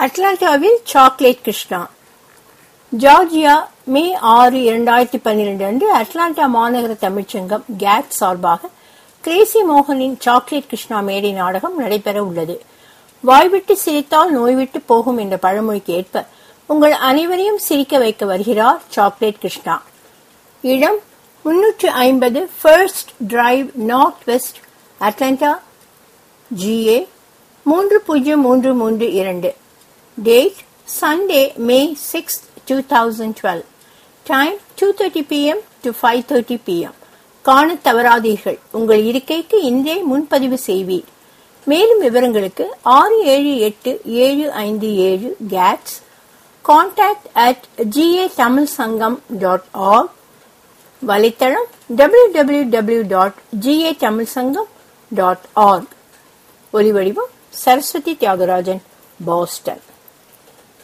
அட்லாண்டாவில் chocolate Krishna Georgia May ஆறு இரண்டாயிரத்தி பன்னிரண்டு அன்று அட்லாண்டா மாநகர தமிழ்ச்சங்கம் கேட் சார்பாக கிரேசி மோகனின் சாக்லேட் கிருஷ்ணா மேடை நாடகம் நடைபெற உள்ளது வாய்விட்டு சிரித்தால் நோய்விட்டு போகும் என்ற பழமொழிக்கு ஏற்ப உங்கள் அனைவரையும் சிரிக்க வைக்க வருகிறார் சாக்லேட் கிருஷ்ணா இடம் முன்னூற்று ஐம்பது first drive north west Atlanta GA மூன்று பூஜ்ஜியம் மூன்று மூன்று இரண்டு date Sunday May six two thousand twelve time two thirty PM to five thirty PM காண தவறாதீர்கள் உங்கள் இருக்கைக்கு இன்றே முன்பதிவு செய்வீர் மேலும் விவரங்களுக்கு ஆறு ஏழு எட்டு ஏழு ஐந்து ஏழு கேட்ஸ் contact at GA Tamil Sangam dot org வலைத்தளம் W W W dot GA Tamil Sangam dot arc ஒலிவடிவம் சரஸ்வதி தியாகராஜன் பாஸ்டன்